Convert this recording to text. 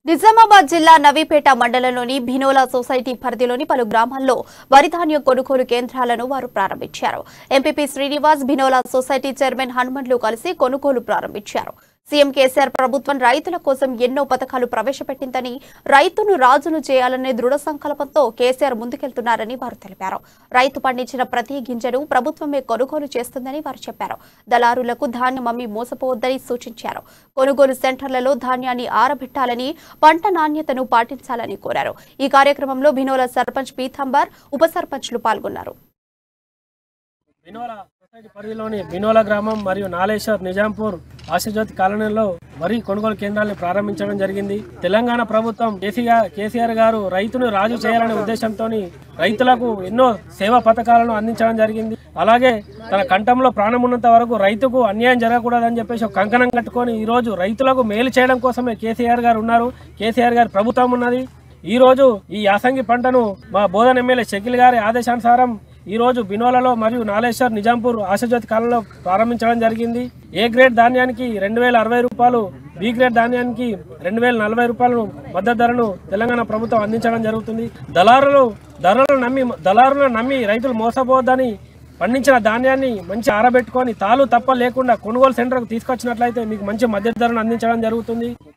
నిజామాబాద్ జిల్లా నవీపేట మండలంలోని భినోలా సొసైటీ పరిధిలోని పలు గ్రామాల్లో వరి ధాన్యం కొనుగోలు కేంద్రాలను వారు ప్రారంభించారు MPP Srinivas Bhinola society chairman Hanumandlu కలిసి కొనుగోలు ప్రారంభించారు సీఎం కేసీఆర్ ప్రభుత్వం రైతుల కోసం ఎన్నో పథకాలు ప్రవేశపెట్టిందని రైతును రాజును చేయాలనే దృఢ సంకల్పంతో కేసీఆర్ ముందుకెళ్తున్నారని వారు తెలిపారు రైతు పండించిన ప్రతి గింజను ప్రభుత్వమే కొనుగోలు చేస్తుందని వారు చెప్పారు దళారులకు ధాన్యం అమ్మి మోసపోవద్దని సూచించారు కొనుగోలు సెంటర్లలో ధాన్యాన్ని ఆరబెట్టాలని పంట నాణ్యతను పాటించాలని కోరారు ఈ కార్యక్రమంలో భినోల సర్పంచ్ పీతాంబర్ ఉప సర్పంచ్లు పాల్గొన్నారు బినోల సొసైటీ పరిధిలోని బినోల గ్రామం మరియు నాలేశ్వర్ నిజాంపూర్ ఆశజ్యోతి కాలనీలో వరి కొనుగోలు కేంద్రాలను ప్రారంభించడం జరిగింది తెలంగాణ ప్రభుత్వం కేసీఆర్ కేసీఆర్ గారు రైతును రాజు చేయాలనే ఉద్దేశంతో రైతులకు ఎన్నో సేవా పథకాలను అందించడం జరిగింది అలాగే తన కంఠంలో ప్రాణం ఉన్నంత వరకు రైతుకు అన్యాయం జరగకూడదని చెప్పేసి ఒక కంకణం కట్టుకొని ఈ రోజు రైతులకు మేలు చేయడం కోసమే కేసీఆర్ గారు ఉన్నారు కేసీఆర్ గారి ప్రభుత్వం ఉన్నది ఈ రోజు ఈ యాసంగి పంటను మా బోధన ఎమ్మెల్యే షకిల్ గారి ఆదేశానుసారం ఈ రోజు బినోలలో మరియు నాలేశ్వర్ నిజాంపూర్ ఆశాజ్యోతి కాలంలో ప్రారంభించడం జరిగింది ఏ గ్రేడ్ ధాన్యానికి రెండు వేల అరవై రూపాయలు బి గ్రేడ్ ధాన్యానికి రెండు వేల నలభై రూపాయలను మద్దతు ధరను తెలంగాణ ప్రభుత్వం అందించడం జరుగుతుంది దళారులు ధరలను నమ్మి దళారులను నమ్మి రైతులు మోసపోవద్దని పండించిన ధాన్యాన్ని మంచి ఆరబెట్టుకొని తాలు తప్ప లేకుండా కొనుగోలు సెంటర్కు తీసుకొచ్చినట్లయితే మీకు మంచి మద్దతు ధరను అందించడం జరుగుతుంది